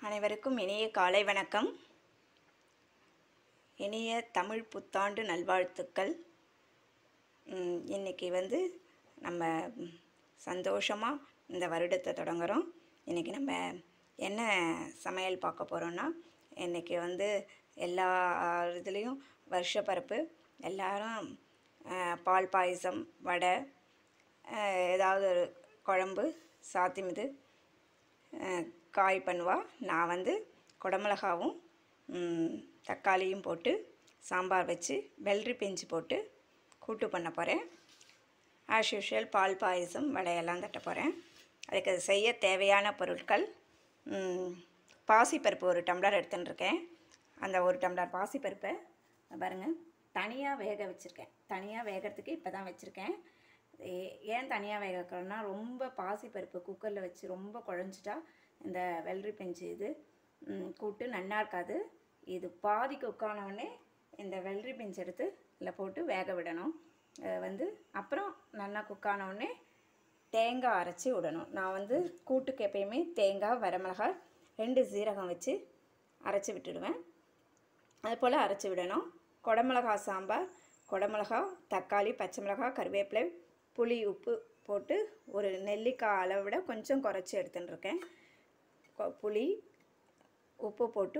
அனைவருக்கும் இனிய காலை வணக்கம் இனிய தமிழ் புத்தாண்டு நல்வாழ்த்துக்கள் ம், இன்னைக்கு வந்து நம்ம சந்தோஷமாக இந்த வருடத்தை தொடங்குகிறோம் இன்றைக்கி நம்ம என்ன சமையல் பார்க்க போகிறோன்னா இன்றைக்கி வந்து எல்லா இதுலேயும் வருஷப்பரப்பு எல்லாரும் அஹ், பால் பாயசம் வடை அஹ், ஏதாவது ஒரு குழம்பு சாத்திமிது அஹ், காய் பண்ணுவா நான் வந்து குடமிளகாவும் ம், தக்காளியும் போட்டு சாம்பார் வச்சு வெள்ளரி பிஞ்சு போட்டு கூட்டு பண்ண போகிறேன் ஆஸ் யூஷுவல் பால் பாயசம் வடையெல்லாம் தட்ட போகிறேன் அதுக்கு அது செய்ய தேவையான பொருட்கள் ம், பாசிப்பருப்பு ஒரு டம்ளர் எடுத்துன்னு இருக்கேன் அந்த ஒரு டம்ளர் பாசிப்பருப்பை பாருங்கள் தனியாக வேக வச்சுருக்கேன் தனியாக வேகிறதுக்கு இப்போ தான் வச்சுருக்கேன் ஏ- ஏன் தனியாக வேக வைக்கிறோன்னா ரொம்ப பாசிப்பருப்பு குக்கரில் வச்சு ரொம்ப குழஞ்சிட்டா இந்த வெள்ளரி பிஞ்சு இது ம், கூட்டு நன்னா இருக்காது இது பாதி குக்கானவுடனே இந்த வெள்ளரி பிஞ்சு எடுத்து இதில் போட்டு வேக விடணும் அஹ் வந்து அப்புறம் நல்லா குக்கானவுடனே தேங்காய் அரைச்சி விடணும் நான் வந்து கூட்டுக்கு எப்பயுமே தேங்காய் வரமிளகாய் ரெண்டு சீரகம் வச்சு அரைச்சி விட்டுடுவேன் அது போல் அரைச்சி விடணும் குடமிளகா சாம்பார் குடமிளகா தக்காளி பச்சை மிளகாய் கருவேப்பிலை புளி உப்பு போட்டு ஒரு நெல்லிக்காய் அளவை விட கொஞ்சம் குறைச்சி எடுத்துன்னு இருக்கேன் கொ- புளி உப்பு போட்டு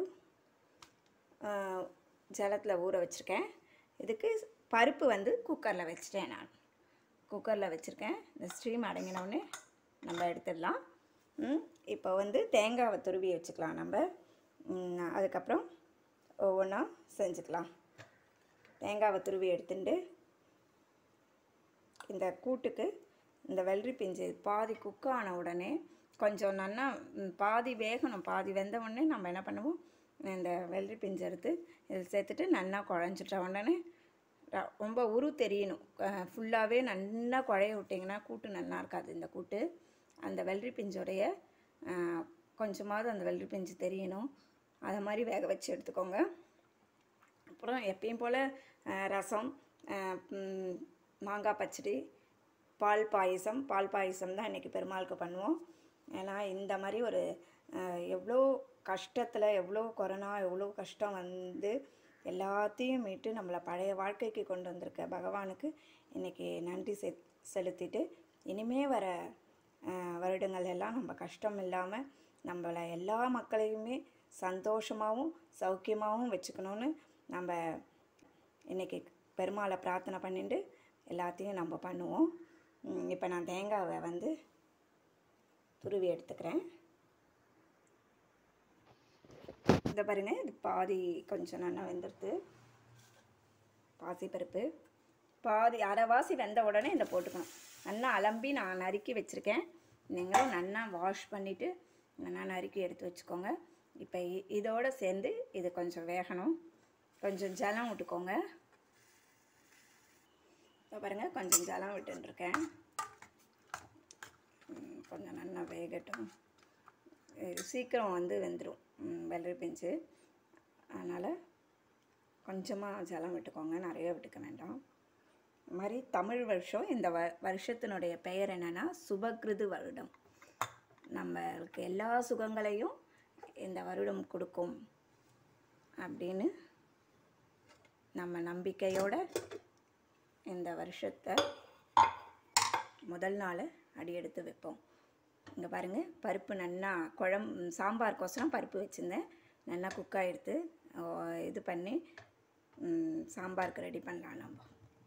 ஜலத்தில் ஊற வச்சுருக்கேன் இதுக்கு பருப்பு வந்து குக்கரில் வச்சுட்டேன் நான் குக்கரில் வச்சுருக்கேன் இந்த ஸ்ட்ரீம் அடங்கினவுடனே நம்ம எடுத்துடலாம் ம், இப்போ வந்து தேங்காவை துருவி வச்சுக்கலாம் நம்ம ம், அதுக்கப்புறம் ஒவ்வொன்றா செஞ்சுக்கலாம் தேங்காவை துருவி எடுத்துட்டு இந்த கூட்டுக்கு இந்த வெள்ளரி பிஞ்சு பாதி குக் ஆன உடனே கொஞ்சம் நல்லா ம், பாதி வேகணும் பாதி வெந்த உடனே நம்ம என்ன பண்ணுவோம் இந்த வெள்ளரி பிஞ்சு எடுத்து இதில் சேர்த்துட்டு நல்லா குழஞ்சிட்ட உடனே ர- ரொம்ப உரு தெரியணும் ஃபுல்லாகவே நல்லா குழைய விட்டிங்கன்னா கூட்டு நல்லா இருக்காது இந்த கூட்டு அந்த வெள்ளரி பிஞ்சோடைய அஹ், கொஞ்சமாவது அந்த வெள்ளரி பிஞ்சு தெரியணும் அதை மாதிரி வேக வச்சு எடுத்துக்கோங்க அப்புறம் எப்பயும் போல் ரசம் அஹ், ம், மாங்காய் பச்சடி பால் பாயசம் பால் பாயசம் தான் இன்றைக்கி பெருமாளுக்கு பண்ணுவோம் ஏன்னா இந்த மாதிரி ஒரு அஹ், எவ்வளோ கஷ்டத்தில் எவ்வளோ கொரோனா எவ்வளோ கஷ்டம் வந்து எல்லாத்தையும் மீட்டு நம்மளை பழைய வாழ்க்கைக்கு கொண்டு வந்திருக்க பகவானுக்கு இன்றைக்கி நன்றி செ செலுத்திட்டு இனிமே வர அஹ், வருடங்கள் எல்லாம் நம்ம கஷ்டம் இல்லாமல் நம்மளை எல்லா மக்களையுமே சந்தோஷமாகவும் சௌக்கியமாகவும் வச்சுக்கணும்னு நம்ம இன்றைக்கி பெருமாளை பிரார்த்தனை பண்ணிட்டு எல்லாத்தையும் நம்ம பண்ணுவோம் இப்போ நான் தேங்காவை வந்து துருவி எடுத்துக்கிறேன் இந்த பாருங்க இது பாதி கொஞ்சம் நல்லா வெந்துடுது பாசிப்பருப்பு பாதி அரைவாசி வெந்த உடனே இதை போட்டுக்கணும் நல்லா அலம்பி நான் நறுக்கி வச்சுருக்கேன் நீங்களும் நல்லா வாஷ் பண்ணிவிட்டு நல்லா நறுக்கி எடுத்து வச்சுக்கோங்க இப்போ இ- இதோட சேர்ந்து இது கொஞ்சம் வேகணும் கொஞ்சம் ஜலம் விட்டுக்கோங்க இப்போ பாருங்கள் கொஞ்சம் ஜலம் விட்டுருக்கேன் ம், கொஞ்சம் நல்லா வேகட்டும் இது சீக்கிரம் வந்து வெந்துடும் வெள்ளரி பிஞ்சு அதனால் கொஞ்சமாக ஜலம் விட்டுக்கோங்க நிறைய விட்டுக்க வேண்டாம் இது மாதிரி தமிழ் வருஷம் இந்த வ வருஷத்தினுடைய பெயர் என்னென்னா சுபகிருது வருடம் நம்மளுக்கு எல்லா சுகங்களையும் இந்த வருடம் கொடுக்கும் அப்படின்னு நம்ம நம்பிக்கையோட இந்த வருஷத்தை முதல் நாள் அடியெடுத்து வைப்போம் இங்கே பாருங்கள் பருப்பு நல்லா குழம் சாம்பாருக்கோசரம் பருப்பு வச்சுருந்தேன் நல்லா குக் ஆகிடுத்து இது பண்ணி ம், சாம்பாருக்கு ரெடி பண்ணலாம் நம்ம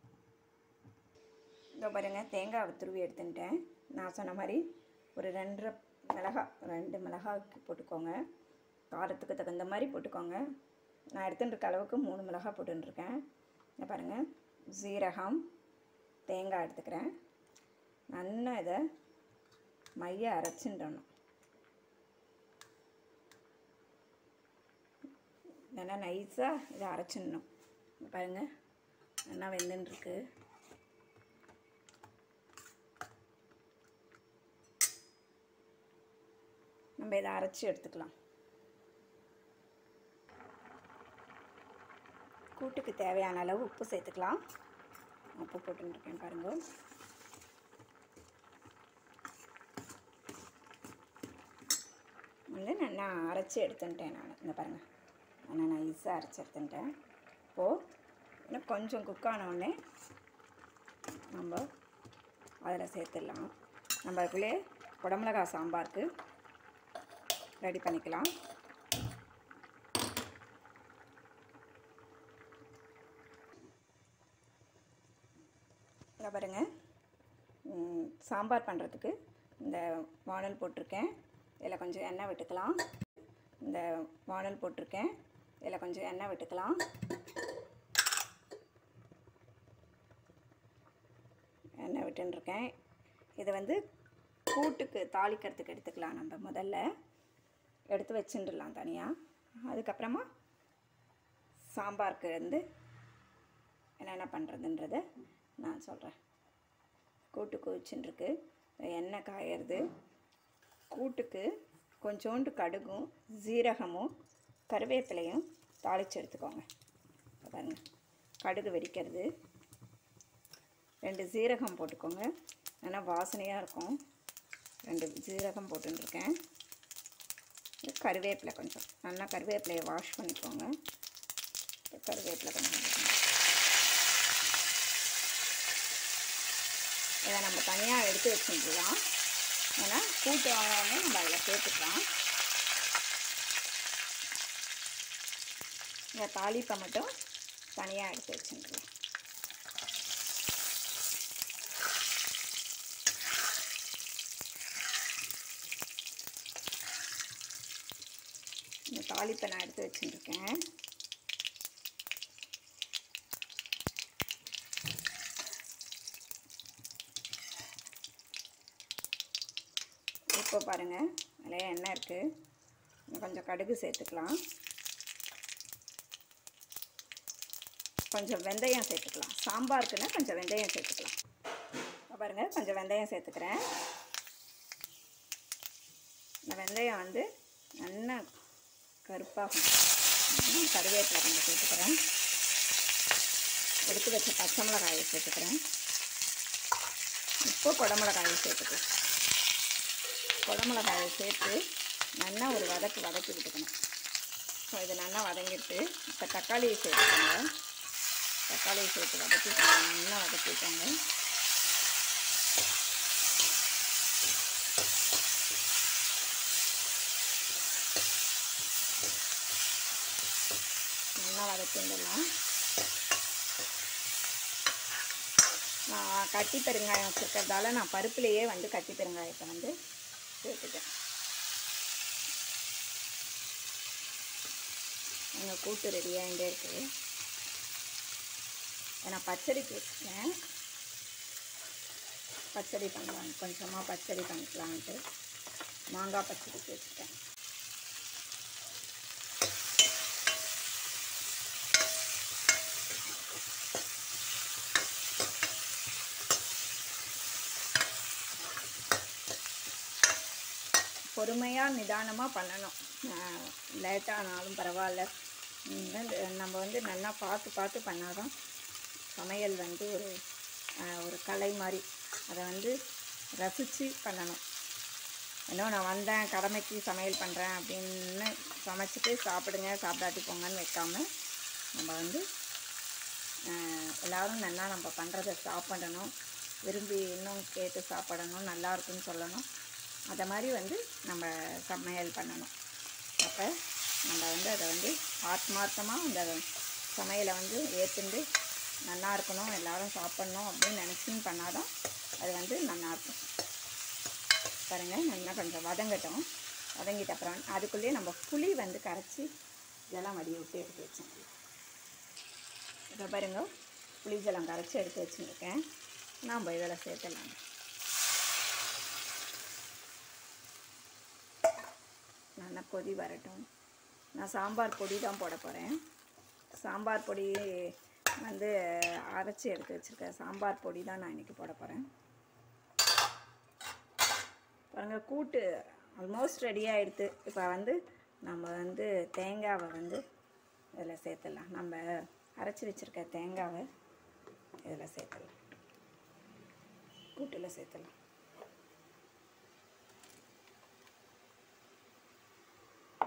இங்கே பாருங்கள் தேங்காய் துருவி எடுத்துட்டேன் நான் சொன்ன மாதிரி ஒரு ரெண்டரை மிளகா ரெண்டு மிளகாய்க்கு போட்டுக்கோங்க காரத்துக்கு தகுந்த மாதிரி போட்டுக்கோங்க நான் எடுத்துட்டு இருக்க அளவுக்கு மூணு மிளகாய் போட்டுருக்கேன் இங்கே பாருங்கள் சீரகம் தேங்காய் எடுத்துக்கிறேன் நல்லா இதை மைய அரைச்சின்றணும் நல்லா நைஸாக இதை அரைச்சிடணும் இங்க பாருங்க நல்லா வெந்துன்னு நம்ம இதை அரைச்சி எடுத்துக்கலாம் கூட்டுக்கு தேவையான அளவு உப்பு சேர்த்துக்கலாம் உப்பு போட்டுருக்கேன் பாருங்க இல்லை நல்லா ஏன்னா அரைச்சி எடுத்துட்டேன் நான் இந்த பாருங்கள் ஆனால் நான் ஈஸியாக அரைச்சி எடுத்துட்டேன் இப்போது இன்னும் கொஞ்சம் குக் ஆன உடனே நம்ம அதில் சேர்த்துடலாம் நம்ம அதுக்குள்ளே குடமிளகா சாம்பாருக்கு ரெடி பண்ணிக்கலாம் இங்கே பாருங்கள் ம், சாம்பார் பண்ணுறதுக்கு இந்த வானல் போட்டிருக்கேன் இதில் கொஞ்சம் எண்ணெய் விட்டுக்கலாம் இந்த வானல் போட்டிருக்கேன் இதில் கொஞ்சம் எண்ணெய் விட்டுக்கலாம் எண்ணெய் விட்டுருக்கேன் இது வந்து கூட்டுக்கு தாளிக்கிறதுக்கு எடுத்துக்கலாம் நம்ம முதல்ல எடுத்து வச்சுட்டுலாம் தனியாக அதுக்கப்புறமா சாம்பாருக்கு வந்து என்னென்ன பண்ணுறதுன்றத நான் சொல்கிறேன் கூட்டு கொதிச்சுட்டுருக்கு எண்ணெய் காயறது கூட்டுக்கு கொஞ்சோண்டு கடுகும் ஜீரகமும் கருவேப்பிலையும் தாளித்து எடுத்துக்கோங்க இப்ப பாருங்க கடுகு வெடிக்கிறது ரெண்டு ஜீரகம் போட்டுக்கோங்க நல்லா வாசனையாக இருக்கும் ரெண்டு ஜீரகம் போட்டுருக்கேன் கருவேப்பிலை கொஞ்சம் நல்லா கருவேப்பிலையை வாஷ் பண்ணிக்கோங்க கருவேப்பிலை கொஞ்சம் போட்டுக்கோங்க. இதை நம்ம தனியாக எடுத்து வச்சுக்கலாம் ஏன்னா கூட்டு வாங்காம நம்ம அதில் சேர்த்துக்கலாம் இந்த தாளிப்பை மட்டும் தனியாக எடுத்து வச்சுக்கலாம் இந்த தாளிப்பை நான் எடுத்து வச்சுருக்கேன் இப்போ பாருங்கள் நிறைய எண்ணெய் இருக்குது இன்னும் கொஞ்சம் கடுகு சேர்த்துக்கலாம் கொஞ்சம் வெந்தயம் சேர்த்துக்கலாம் சாம்பாருக்குன்னா கொஞ்சம் வெந்தயம் சேர்த்துக்கலாம் இப்போ பாருங்கள் கொஞ்சம் வெந்தயம் சேர்த்துக்கிறேன் இந்த வெந்தயம் வந்து நல்லா கருப்பாகும் இன்னும் கருவேப்பிலை கொஞ்சம் சேர்த்துக்கிறேன் எடுத்து வச்ச பச்சை மிளகாயை சேர்த்துக்கிறேன் இப்போ குடமிளகாயை சேர்த்துக்கலாம் குடமிளகாயை சேர்த்து நல்லா ஒரு வதக்கு வதக்கி விட்டுக்கணும் ஸோ இது நல்லா வதங்கிட்டு இப்போ தக்காளியை சேர்த்துக்கோங்க தக்காளியை சேர்த்து வதக்கி நல்லா வதக்கிக்கோங்க நல்லா வதக்கிடலாம் நான் கட்டி பெருங்காயம் வச்சுருக்கிறதால நான் பருப்புலேயே வந்து கட்டி பெருங்காயத்தை வந்து சேர்த்துட்டேன் எங்கள் கூட்டு ரெடி ஆகிட்டே இருக்குது நான் பச்சடிக்கு வச்சுட்டேன் பச்சடி பண்ணலாம் கொஞ்சமாக பச்சடி பண்ணிக்கலான்ட்டு மாங்காய் பச்சடிக்கு வச்சுட்டேன் பொறுமையாக நிதானமாக பண்ணணும் லேட்டானாலும் பரவாயில்ல ம், வந்து நம்ம வந்து நல்லா பார்த்து பார்த்து பண்ணாதான் சமையல் வந்து ஒரு ஆஹ், ஒரு கலை மாதிரி அதை வந்து ரசித்து பண்ணணும் இன்னும் நான் வந்தேன் கடமைக்கு சமையல் பண்ணுறேன் அப்படின்னு சமைச்சிட்டு சாப்பிடுங்க சாப்பிடாட்டி போங்கன்னு வைக்காம நம்ம வந்து ஆஹ், எல்லாரும் நல்லா நம்ம பண்ணுறத சாப்பிடணும் விரும்பி இன்னும் கேட்டு சாப்பிடணும் நல்லா இருக்குன்னு சொல்லணும் அதை மாதிரி வந்து நம்ம சமையல் பண்ணணும் அப்போ நம்ம வந்து அதை வந்து ஆத்மார்த்தமாக அந்த சமையலை வந்து ஏற்றுண்டு நல்லா இருக்கணும் எல்லாரும் சாப்பிட்ணும் அப்படின்னு நினச்சின்னு பண்ணாதான் அது வந்து நல்லாயிருக்கும் பாருங்கள் நல்லா கொஞ்சம் வதங்கட்டும் வதங்கிட்ட அப்புறம் அதுக்குள்ளேயே நம்ம புளி வந்து கரைச்சி இதெல்லாம் வடிய விட்டு எடுத்து வச்சேன் இப்போ பாருங்க புளி ஜலம் கரைச்சி எடுத்து வச்சுருக்கேன் நாம் இதில் சேர்த்துலாம் நல்லா கொதி வரட்டும் நான் சாம்பார் பொடி தான் போட போகிறேன் சாம்பார் பொடி வந்து அரைச்சி எடுத்து வச்சுருக்கேன் சாம்பார் பொடி தான் நான் இன்றைக்கி போட போகிறேன் பாருங்கள் கூட்டு ஆல்மோஸ்ட் ரெடி ஆகிடுது இப்போ வந்து நம்ம வந்து தேங்காவை வந்து இதில் சேர்த்துடலாம் நம்ம அரைச்சி வச்சுருக்க தேங்காவை இதில் சேர்த்துடலாம் கூட்டில் சேர்த்துடலாம்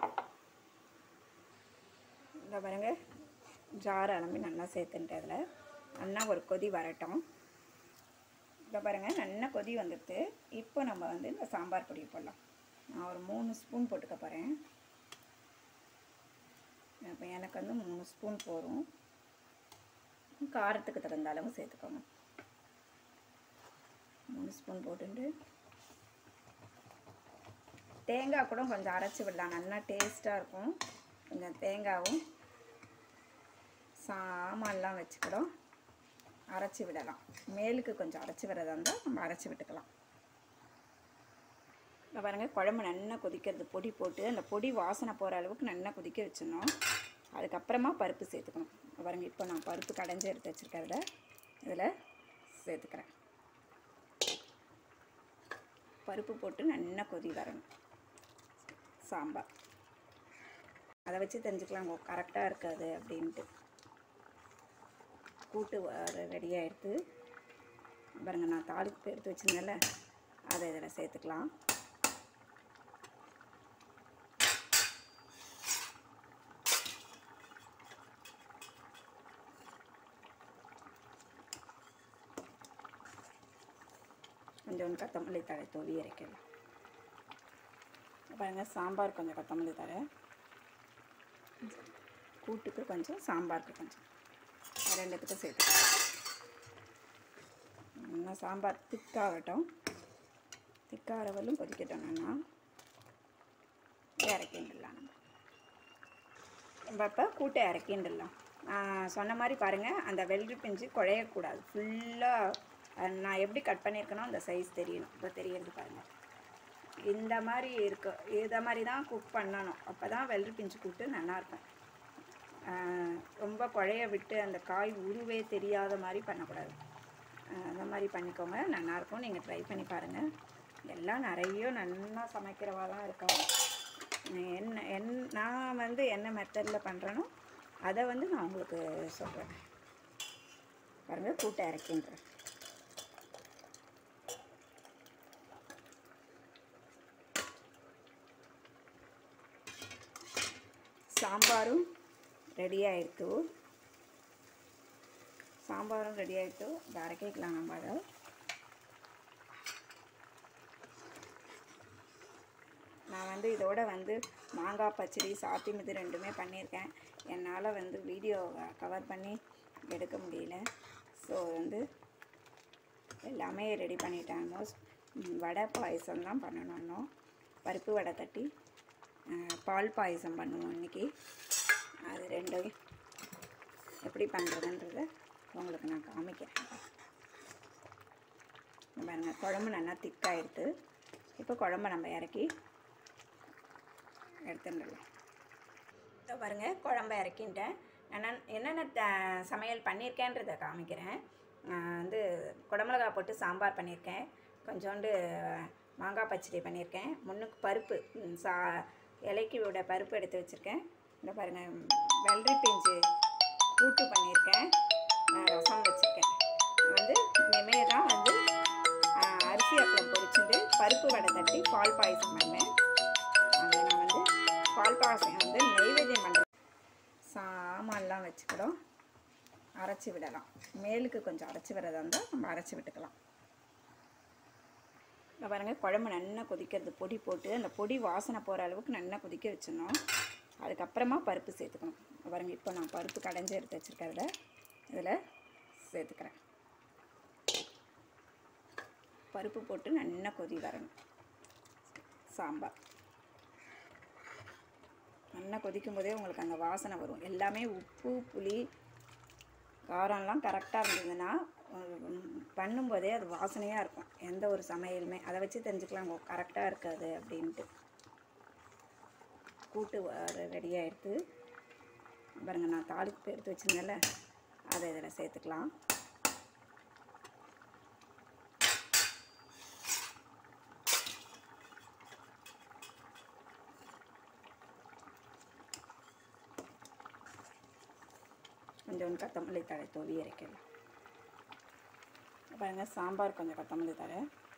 இந்த பாருங்க ஜார் அலம்பி நல்லா சேர்த்துன்ட்டு அதில் நல்லா ஒரு கொதி வரட்டும் இதை பாருங்கள் நல்லா கொதி வந்துடுது இப்போ நம்ம வந்து இந்த சாம்பார் பொடி போடலாம் நான் ஒரு மூணு ஸ்பூன் போட்டுக்க போகிறேன் இப்போ எனக்கு வந்து மூணு ஸ்பூன் போதும் காரத்துக்கு தகுந்த அளவு சேர்த்துக்கோங்க மூணு ஸ்பூன் போட்டுட்டு தேங்காய் கூட கொஞ்சம் அரைச்சி விடலாம் நல்லா டேஸ்ட்டாக இருக்கும் கொஞ்சம் தேங்காவும் சாமான்லாம் வச்சு கூட அரைச்சி விடலாம் மேலுக்கு கொஞ்சம் அரைச்சி விடுறதா இருந்தால் நம்ம அரைச்சி விட்டுக்கலாம் இப்போ பாருங்கள் குழம்பு நல்லா கொதிக்கிறது பொடி போட்டு அந்த பொடி வாசனை போகிற அளவுக்கு நல்லா கொதிக்க வச்சிடணும் அதுக்கப்புறமா பருப்பு சேர்த்துக்கணும் இப்போ பாருங்கள் இப்போ நான் பருப்பு கடைஞ்சி எடுத்து வச்சுருக்கிறத இதில் சேர்த்துக்கிறேன் பருப்பு போட்டு நல்லா கொதி வரணும் சாம்பார் அதை வச்சு தெரிஞ்சுக்கலாம் கரெக்டாக இருக்காது அப்படின்ட்டு கூட்டு ரெடி ஆகிடுது பாருங்கள் நான் தாளிப்பு எடுத்து வச்சுருந்தேன்ல அதை இதில் சேர்த்துக்கலாம் கொஞ்சம் கொத்தமல்லி தழை தூவி இறக்கலாம் பாருங்கள் சாம்பார் கொஞ்சம் கொத்தமல்லி தழை கூட்டுக்கு கொஞ்சம் சாம்பாருக்கு கொஞ்சம் ரெண்டுத்துக்கும் சேர்த்து நல்லா சாம்பார் திக்காகட்டும் திக்காகிறவளும் கொதிக்கட்டும் நான் இறக்கிண்டுலாம் நம்ம நம்ம இப்போ கூட்டை இறக்கிண்டுலாம் நான் சொன்ன மாதிரி பாருங்கள் அந்த வெள்ளரி பிஞ்சு குழையக்கூடாது ஃபுல்லாக நான் எப்படி கட் பண்ணியிருக்கேனோ அந்த சைஸ் தெரியணும் இப்போ தெரியறது பாருங்கள் இந்த மாதிரி இருக்க இதை மாதிரி தான் குக் பண்ணணும் அப்போ தான் வெள்ளரி பிஞ்சு கூட்டு நல்லாயிருக்கும் ரொம்ப குழைய விட்டு அந்த காய் உருவே தெரியாத மாதிரி பண்ணக்கூடாது அந்த மாதிரி பண்ணிக்கோங்க நல்லாயிருக்கும் நீங்கள் ட்ரை பண்ணி பாருங்கள் எல்லாம் நிறைய நல்லா சமைக்கிறவாலாம் இருக்கா என்ன என் நான் வந்து என்ன மெத்தடில் பண்ணுறேனோ அதை வந்து நான் உங்களுக்கு சொல்கிறேன் பாருங்கள் கூட்டை இறக்கின்றேன் சாம்பாரும் ரெடி ஆயிடுத்து சாம்பாரும் ரெடி ஆயிடுத்து இந்த அரைக்கலாம் நம்ம அதை நான் வந்து இதோட வந்து மாங்காய் பச்சடி சாத்தியம் இது ரெண்டுமே பண்ணியிருக்கேன் என்னால் வந்து வீடியோ கவர் பண்ணி எடுக்க முடியல ஸோ வந்து எல்லாமே ரெடி பண்ணிட்டேன் ஆல்மோஸ்ட் வடை பாயசம் தான் பண்ணணும் இன்னும் பருப்பு வடை தட்டி பால் பாயசம் பண்ணுவோம் இன்றைக்கி அது ரெண்டும் எப்படி பண்ணுறதுன்றத உங்களுக்கு நான் காமிக்கிறேன் பாருங்கள் குழம்பு நல்லா திக்காகிடுது இப்போ குழம்பு நம்ம இறக்கி எடுத்துடலாம் இப்போ பாருங்கள் குழம்ப இறக்கின்ட்டேன் நான் என்னென்ன த சமையல் பண்ணியிருக்கேன்றதை காமிக்கிறேன் நான் வந்து குடமிளகா போட்டு சாம்பார் பண்ணியிருக்கேன் கொஞ்சோண்டு மாங்காய் பச்சடி பண்ணியிருக்கேன் முன்னுக்கு பருப்பு சா இலைக்கு விட பருப்பு எடுத்து வச்சுருக்கேன் இந்த பாருங்கள் வெள்ளரி பிஞ்சு கூட்டு பண்ணியிருக்கேன் ரசம் வச்சுருக்கேன் வந்து இனிமே தான் வந்து அரிசி அப்பளம் பொரிச்சுட்டு பருப்பு வடை தட்டி பால் பாயசம் பண்ணேன் அது நான் வந்து பால் பாயசம் வந்து நெய்வேத்தியம் பண்ணுறேன் சாமான்லாம் வச்சுக்கிடும் அரைச்சி விடலாம் மேலுக்கு கொஞ்சம் அரைச்சி விடுறதா இருந்தால் நம்ம அரைச்சி விட்டுக்கலாம் இப்போ பாருங்கள் குழம்பு நல்லா கொதிக்கிறது பொடி போட்டு அந்த பொடி வாசனை போகிற அளவுக்கு நல்லா கொதிக்க வச்சிடணும் அதுக்கப்புறமா பருப்பு சேர்த்துக்கணும் பாருங்கள் இப்போ நான் பருப்பு கடைஞ்சி எடுத்து வச்சுருக்கிறத இதில் சேர்த்துக்கிறேன் பருப்பு போட்டு நல்லா கொதி வரணும் சாம்பார் நல்லா கொதிக்கும் போதே உங்களுக்கு அந்த வாசனை வரும் எல்லாமே உப்பு புளி காரம்லாம் கரெக்டாக இருந்ததுன்னா பண்ணும்போதே அது வாசனையாக இருக்கும் எந்த ஒரு சமையலுமே அதை வச்சு தெரிஞ்சுக்கலாம் கரெக்டாக இருக்காது அப்படின்ட்டு கூட்டு ரெடி ஆகிடுது பாருங்கள் நான் தாளிப்பு எடுத்து வச்சுருந்தேன்ல அதை இதில் சேர்த்துக்கலாம் கொஞ்சம் கொத்தமல்லி தழை தூவி இறக்கலாம் பாருங்கள் சாம்பார் கொஞ்சம் கொத்தமல்லி தழை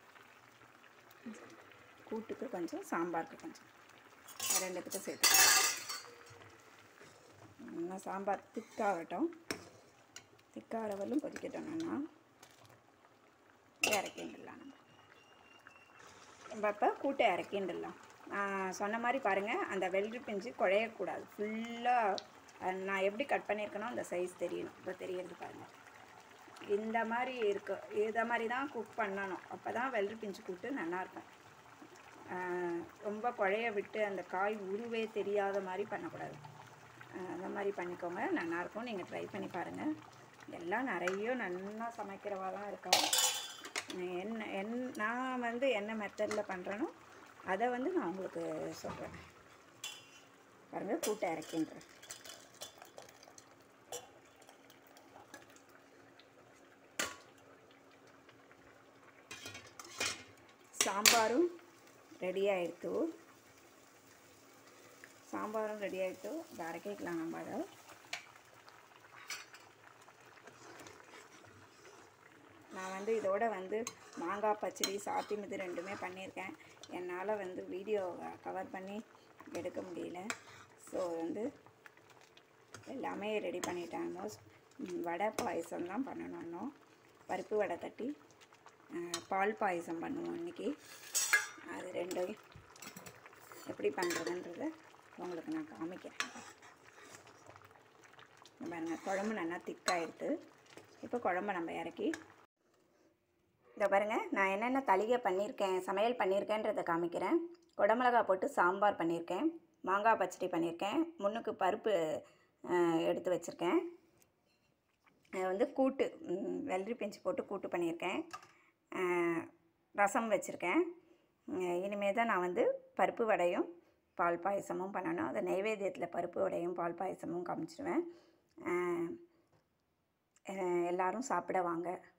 கூட்டுக்கு கொஞ்சம் சாம்பாருக்கு கொஞ்சம் ரெண்டுத்துக்கும் சேர்த்து நல்லா சாம்பார் திக்காகட்டும் திக்காகிறவளும் கொதிக்கட்டும் நல்லா இறக்கிண்டுலாம் நம்ம நம்ம இப்போ கூட்டை இறக்கிண்டுலாம் நான் சொன்ன மாதிரி பாருங்கள் அந்த வெள்ளரி பிஞ்சு குழையக்கூடாது ஃபுல்லாக நான் எப்படி கட் பண்ணியிருக்கேனோ அந்த சைஸ் தெரியணும் இப்போ தெரியறது பாருங்கள் இந்த மாதிரி இருக்கு இதை மாதிரி தான் குக் பண்ணணும் அப்போ தான் வெள்ளரி பிஞ்சு கூட்டு நல்லாயிருக்கும் ரொம்ப குழைய விட்டு அந்த காய் உருவே தெரியாத மாதிரி பண்ணக்கூடாது ஆஹ் அந்த மாதிரி பண்ணிக்கோங்க நல்லாயிருக்கும் நீங்கள் ட்ரை பண்ணி பாருங்கள் எல்லாம் நிறைய நல்லா சமைக்கிறவா தான் இருக்கா என்ன என் நான் வந்து என்ன மெத்தடில் பண்ணுறேனோ அதை வந்து நான் உங்களுக்கு சொல்கிறேன் பாருங்கள் கூட்டை இறக்கின்றேன் ಸಾಂಬಾರು ರೆಡಿ ಆಯಿತು ಸಾಂಬಾರು ರೆಡಿ ಆಯಿತು ದಾರಕೈக்கலாம் நம்ம அதை நான் வந்து இதோட வந்து மாங்காய் பச்சடி சாத்தி இது ரெண்டுமே பண்ணியிருக்கேன் என்னால் வந்து வீடியோ கவர் பண்ணி எடுக்க முடியல ஸோ வந்து எல்லாமே ரெடி பண்ணிட்டேன் ஆல்மோஸ்ட் வடை பாயசம் தான் பண்ணணும் இன்னும் பருப்பு வடை தட்டி அஹ், பால் பாயசம் பண்ணுவோம் இன்றைக்கி அது ரெண்டையும் எப்படி பண்ணுறதுன்றத உங்களுக்கு நான் காமிக்கிறேன் இந்த பாருங்க குழம்பு நல்லா திக்காயிடுது இப்போ குழம்பு நம்ம இறக்கி இந்த பாருங்க நான் என்னென்ன தளிகை பண்ணியிருக்கேன் சமையல் பண்ணியிருக்கேன்றதை காமிக்கிறேன் குடமிளகா போட்டு சாம்பார் பண்ணியிருக்கேன் மாங்காய் பச்சடி பண்ணியிருக்கேன் முன்னுக்கு பருப்பு அஹ், எடுத்து வச்சுருக்கேன் அது வந்து கூட்டு ம், வெள்ளரி பிஞ்சு போட்டு கூட்டு பண்ணியிருக்கேன் அஹ், ரசம் வச்சுருக்கேன் இனிமேல் தான் நான் வந்து பருப்பு வடையும் பால் பாயசமும் பண்ணணும் அது நைவேத்தியத்தில் பருப்பு வடையும் பால் பாயசமும் காமிச்சிடுவேன் அஹ், அஹ், எல்லாரும் சாப்பிட வாங்க